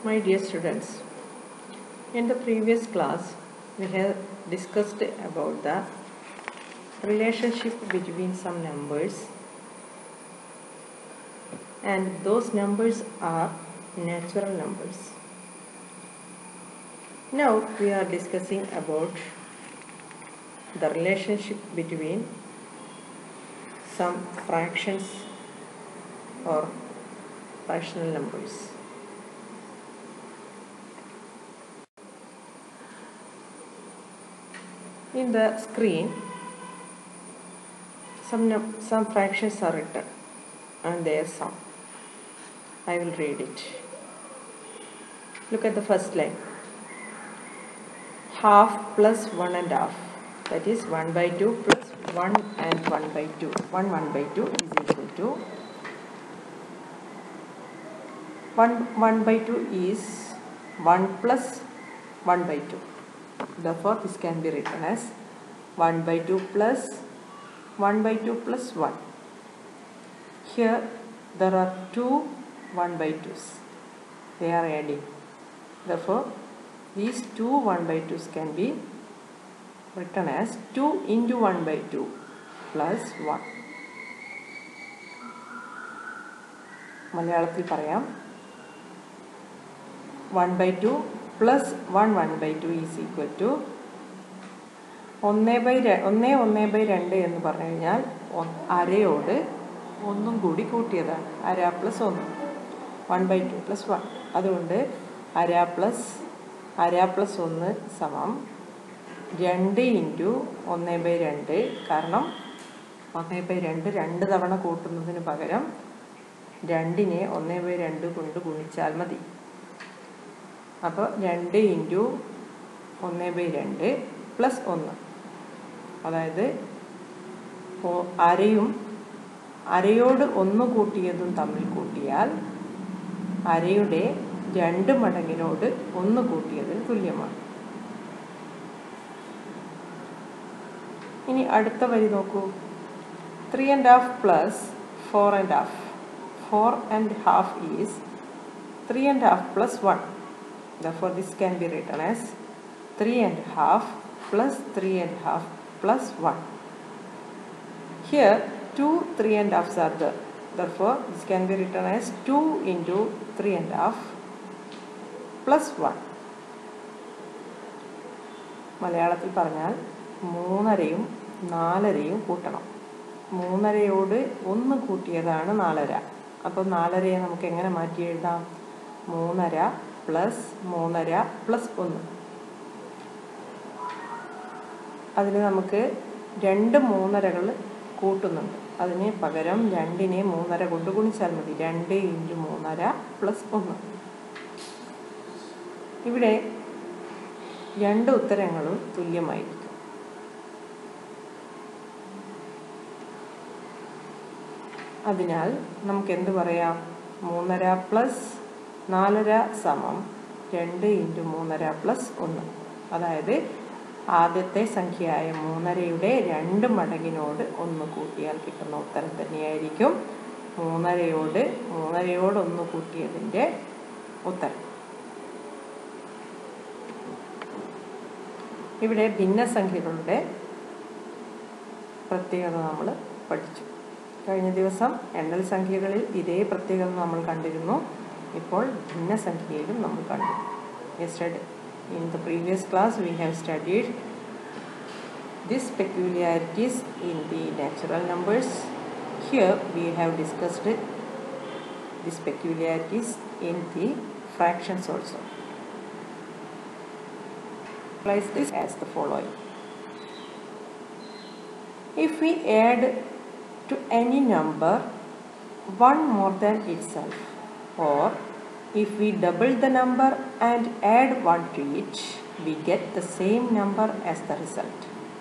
My dear students, in the previous class we have discussed about the relationship between some numbers and those numbers are natural numbers. Now we are discussing about the relationship between some fractions or rational numbers. In the screen, some, num- some fractions are written and their sum. I will read it. Look at the first line. Half plus 1 and half. That is 1 by 2 plus 1 and 1 by 2. 1 1 by 2 is equal to 1 1 by 2 is 1 plus 1 by 2. Therefore, this can be written as 1 by 2 plus 1 by 2 plus 1. Here there are two 1 by 2s. They are adding. Therefore, these two 1 by 2s can be written as 2 into 1 by 2 plus 1. മലയാളത്തിൽ പറയാം one by two plus one one by two is equal to ഒന്ന് ബൈ ഒന്ന് ഒന്ന് by രണ്ട് എന്ന് പറഞ്ഞു കഴിഞ്ഞാൽ ഒ- അരയോട് ഒന്നും കൂടി കൂട്ടിയതാണ് അര പ്ലസ് ഒന്ന് one by two plus one അതുകൊണ്ട് അര പ്ലസ് അര പ്ലസ് ഒന്ന് സമം രണ്ട് ഇൻറ്റു ഒന്ന് ബൈ രണ്ട് കാരണം ഒന്ന് ബൈ രണ്ട് രണ്ട് തവണ കൂട്ടുന്നതിന് പകരം രണ്ടിനെ ഒന്ന് ബൈ രണ്ട് കൊണ്ട് ഗുണിച്ചാൽ മതി അപ്പോൾ രണ്ട് ഇൻറ്റു ഒന്ന് ബൈ രണ്ട് പ്ലസ് ഒന്ന് അതായത് ഓ- അരയും അരയോട് ഒന്ന് കൂട്ടിയതും തമ്മിൽ കൂട്ടിയാൽ അരയുടെ രണ്ട് മടങ്ങിനോട് ഒന്ന് കൂട്ടിയതിന് തുല്യമാണ് ഇനി അടുത്ത വരി നോക്കൂ three and half plus four and half four and half is three and half plus one Therefore, this can be written as 3 and half plus 3 and half plus 1. Here, two 3 and halves are there. Therefore, this can be written as 2 into 3 and half plus 1. മലയാളത്തിൽ പറഞ്ഞാൽ മൂന്നരയും നാലരയും കൂട്ടണം മൂന്നരയോട് ഒന്ന് കൂട്ടിയതാണ് നാലര അപ്പോൾ നാലരയെ നമുക്ക് എങ്ങനെ മാറ്റി എഴുതാം മൂന്നര പ്ലസ് മൂന്നര പ്ലസ് ഒന്ന് അതിന് നമുക്ക് രണ്ട് മൂന്നരകൾ കൂട്ടുന്നുണ്ട് അതിന് പകരം രണ്ടിനെ മൂന്നര കൊണ്ട് ഗുണിച്ചാൽ മതി രണ്ട് ഇൻറ്റു മൂന്നര പ്ലസ് ഒന്ന് ഇവിടെ രണ്ട് ഉത്തരങ്ങളും തുല്യമായിരിക്കും അതിനാൽ നമുക്ക് എന്ത് പറയാം മൂന്നര പ്ലസ് നാലര സമം രണ്ട് ഇൻറ്റു മൂന്നര പ്ലസ് ഒന്ന് അതായത് ആദ്യത്തെ സംഖ്യയായ മൂന്നരയുടെ രണ്ട് മടങ്ങിനോട് ഒന്ന് കൂട്ടിയാൽ കിട്ടുന്ന ഉത്തരം തന്നെയായിരിക്കും മൂന്നരയോട് മൂന്നരയോട് ഒന്ന് കൂട്ടിയതിൻ്റെ ഉത്തരം ഇവിടെ ഭിന്നസംഖ്യകളുടെ പ്രത്യേകത നമ്മൾ പഠിച്ചു കഴിഞ്ഞ ദിവസം എണ്ണൽ സംഖ്യകളിൽ ഇതേ പ്രത്യേകത നമ്മൾ കണ്ടിരുന്നു ഇപ്പോൾ ഭിന്നസംഖ്യയിലും നമ്മൾ കണ്ടു yesterday in the previous class we have studied these peculiarities in the natural numbers here we have discussed these peculiarities in the fractions also Realize this as the following if we add to any number one more than itself or if we double the number and add one to it we get the same number as the result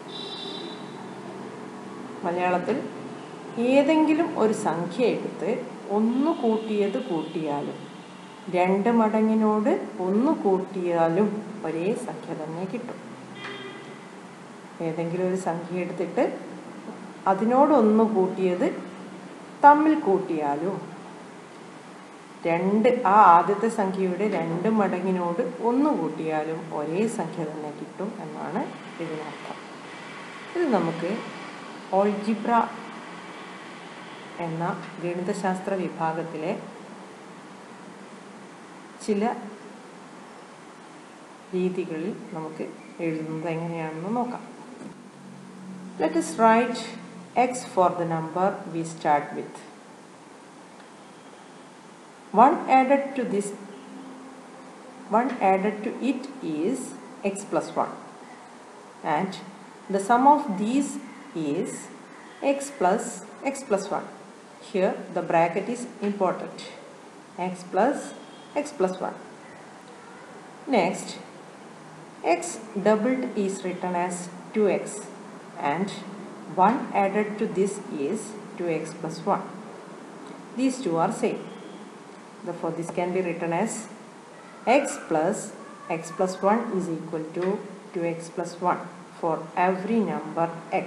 മലയാളത്തിൽ ഏതെങ്കിലും ഒരു സംഖ്യ എടുത്ത് ഒന്ന് കൂട്ടിയത് കൂട്ടിയാലും രണ്ട് മടങ്ങിനോട് ഒന്ന് കൂട്ടിയാലും ഒരേ സംഖ്യ തന്നെ കിട്ടും ഏതെങ്കിലും ഒരു സംഖ്യ എടുത്തിട്ട് അതിനോട് ഒന്ന് കൂട്ടിയത് തമ്മിൽ കൂട്ടിയാലും രണ്ട് ആ ആദ്യത്തെ സംഖ്യയുടെ രണ്ട് മടങ്ങിനോട് ഒന്ന് കൂട്ടിയാലും ഒരേ സംഖ്യ തന്നെ കിട്ടും എന്നാണ് ഇതിനർത്ഥം ഇത് നമുക്ക് ഓൾജിബ്ര എന്ന ഗണിതശാസ്ത്ര വിഭാഗത്തിലെ ചില രീതികളിൽ നമുക്ക് എഴുതുന്നത് എങ്ങനെയാണെന്ന് നോക്കാം let us write X for the number we start with one added to this one added to it is X plus one and the sum of these is X plus X plus one here the bracket is important X plus x plus 1. Next, x doubled is written as 2x and 1 added to this is 2x plus 1. These two are same. Therefore, this can be written as x plus x plus 1 is equal to 2x plus 1 for every number x.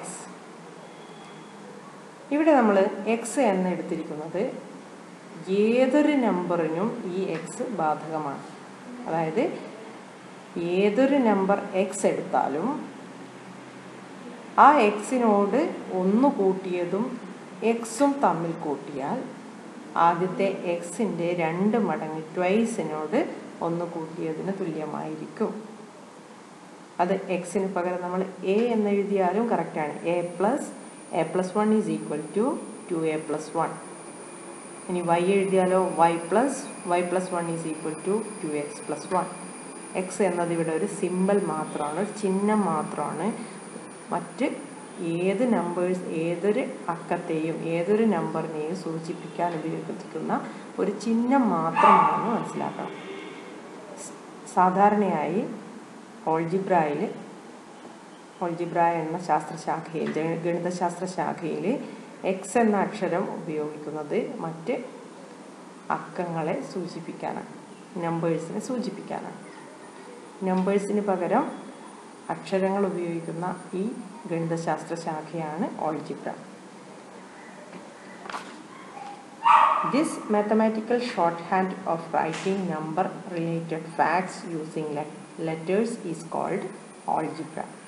ഇവിടെ നമ്മൾ X എന്ന് എടുത്തിരിക്കുന്നത് ഏതൊരു നമ്പറിനും ഈ X ബാധകമാണ് അതായത് ഏതൊരു number X എടുത്താലും ആ എക്സിനോട് ഒന്ന് കൂട്ടിയതും എക്സും തമ്മിൽ കൂട്ടിയാൽ ആദ്യത്തെ എക്സിൻ്റെ രണ്ട് മടങ്ങ് ട്വൈസിനോട് ഒന്ന് കൂട്ടിയതിന് തുല്യമായിരിക്കും അത് എക്സിന് പകരം നമ്മൾ എ എന്ന് എഴുതിയാലും കറക്റ്റാണ് A plus A plus one is equal to two A plus one ഇനി വൈ എഴുതിയാലോ Y plus Y plus one is equal to two X plus one X എന്നത് ഇവിടെ ഒരു സിമ്പിൾ മാത്രമാണ് ഒരു ചിഹ്നം മാത്രമാണ് മറ്റ് ഏത് നമ്പേഴ്സ് ഏതൊരു അക്കത്തെയും ഏതൊരു നമ്പറിനെയും സൂചിപ്പിക്കാൻ ഉപയോഗിക്കുന്ന ഒരു ചിഹ്നം മാത്രമാണെന്ന് മനസ്സിലാക്കണം സാധാരണയായി ഓൾജിബ്രായിൽ ഓൾജിബ്ര എന്ന ശാസ്ത്രശാഖയിൽ ഗണിതശാസ്ത്ര ശാഖയിൽ എക്സ് എന്ന അക്ഷരം ഉപയോഗിക്കുന്നത് മറ്റ് അക്കങ്ങളെ സൂചിപ്പിക്കാനാണ് നമ്പേഴ്സിനെ സൂചിപ്പിക്കാനാണ് നമ്പേഴ്സിന് പകരം അക്ഷരങ്ങൾ ഉപയോഗിക്കുന്ന ഈ ഗണിതശാസ്ത്ര ശാഖയാണ് algebra This mathematical shorthand of writing number related facts using letters is called algebra.